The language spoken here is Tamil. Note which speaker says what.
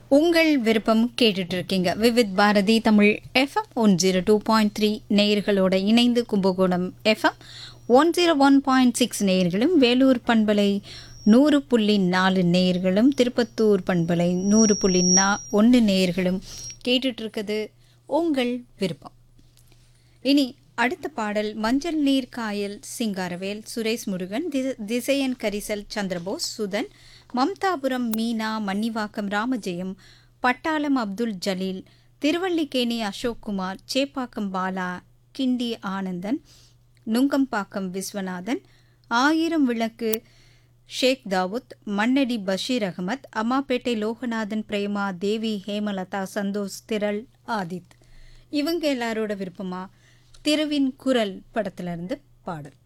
Speaker 1: உங்கள் விருப்பம் கேட்டுட்டு இருக்கீங்க Vividh Bharati Tamil FM one zero two point three நேயர்களோட இணைந்து Kumbakonam FM one zero one point six நேயர்களும் வேலூர் பண்பலை நூறு புள்ளி நாலு நேயர்களும் திருப்பத்தூர் பண்பலை நூறு புள்ளி நா ஒன்று நேயர்களும் கேட்டுட்டு இருக்குது உங்கள் விருப்பம் இனி அடுத்த பாடல் மஞ்சள் நீர் காயல் சிங்காரவேல் சுரேஷ் முருகன் தி- திசையன் கரிசல் சந்திரபோஸ் சுதன் மம்தாபுரம் மீனா மன்னிவாக்கம் ராமஜெயம் பட்டாளம் அப்துல் ஜலீல் திருவல்லிக்கேணி அசோக்குமார் சேப்பாக்கம் பாலா கிண்டி ஆனந்தன் நுங்கம்பாக்கம் விஸ்வநாதன் ஆயிரம் விளக்கு ஷேக் தாவூத் மண்ணடி பஷீர் அகமத் அம்மாப்பேட்டை லோகநாதன் பிரேமா தேவி ஹேமலதா சந்தோஷ் திரள் ஆதித் இவங்க எல்லாரோட விருப்பமா திருவின் குரல் படத்துல இருந்து பாடல்